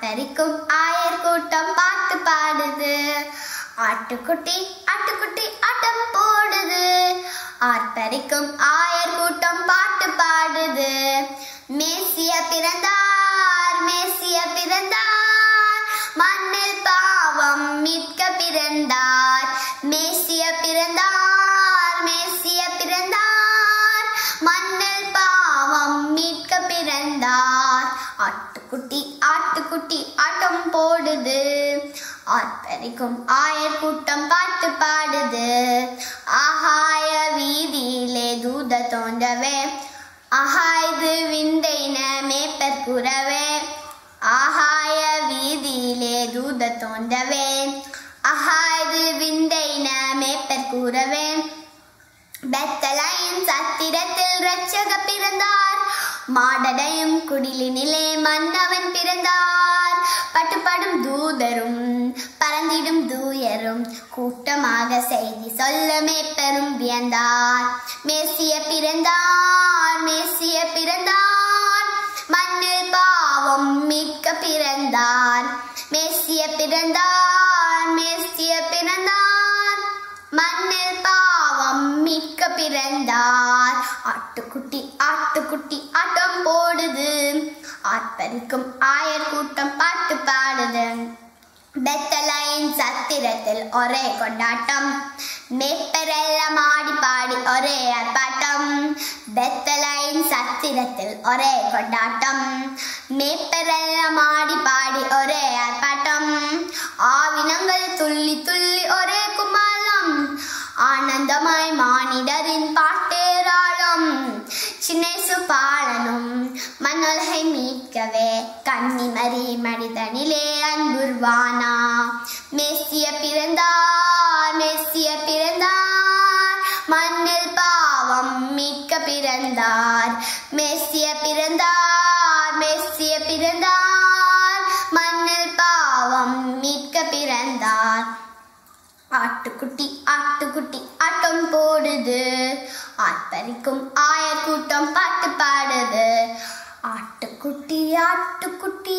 ஆர்ப்பரிக்கும் ஆயர் கூட்டம் பாட்டு பாடுது ஆட்டுக்குட்டி ஆட்டுக்குட்டி ஆட்டம் போடுது ஆர்ப்பரிக்கும் ஆயர் கூட்டம் பாட்டு பாடுது மேசிய பிறந்தார் மேசிய பிறந்தார் மண்ணில் பாவம் மீட்க பிறந்தார் மேசிய பிறந்தார் மேசிய பிறந்தார் மண்ணில் பாவம் மீட்க பிறந்தார் ஆட்டுக்குட்டி ஆட்டுக்குட்டி ஆட்டம் போடுது ஆர்ப்பரிக்கும் ஆயர் கூட்டம் பாட்டு பாடுது ஆகாய வீதியிலே தூத தோன்றவே ஆகாய்து விந்தைன மேப்பர் குறவே ஆகாய வீதியிலே தூத தோன்றவே ஆகாய்து விந்தைன மேப்பர் கூறவே பெத்தலையின் சத்திரத்தில் ரட்சக பிறந்தார் மாடடையும் குடிலினிலே மன்னவன் பிறந்தார் பட்டுப்படும் தூதரும் பறந்திடும் தூயரும் கூட்டமாக செய்தி சொல்ல மேப்பெரும் வியந்தார் மேசிய பிறந்தார் மேசிய பிறந்தார் மண்ணில் பாவம் மீட்க பிறந்தார் மேசிய பிறந்தார் மேசிய பிறந்தார் மண்ணில் பாவம் மீட்க பிறந்தார் ஆட்டுக்குட்டி ஆட்டுக்குட்டி ஆட்டம் போடுது ஆர்ப்பரிக்கும் ஆயர் கூட்டம் பாட்டு பாடுது பெத்தலையின் சத்திரத்தில் ஒரே கொண்டாட்டம் மேப்பரெல்லாம் ஆடி பாடி ஒரே ஆர்ப்பாட்டம் பெத்தலையின் சத்திரத்தில் ஒரே கொண்டாட்டம் மேப்பரெல்லாம் ஆடி பாடி ஒரே ஆர்ப்பாட்டம் ஆவினங்கள் துள்ளி துள்ளி ஒரே குமாலம் ஆனந்தமாய் மானிடரின் பாட்டேராளம் சின்னேசு பாலனும் மண்ணுலகை மீட்கவே கன்னிமரி மனிதனிலே அன்புர்வானா மேசிய பிறந்தார் மேசிய பிறந்தார் மண்ணில் பாவம் மீட்க பிறந்தார் மேசிய பிறந்தார் மேசிய பிறந்தார் மண்ணில் பாவம் மீட்க பிறந்தார் ஆட்டுக்குட்டி ஆட்டுக்குட்டி ஆட்டம் போடுது ஆர்ப்பரிக்கும் ஆயர் கூட்டம் பாட்டு பாடுது ஆட்டுக்குட்டி ஆட்டுக்குட்டி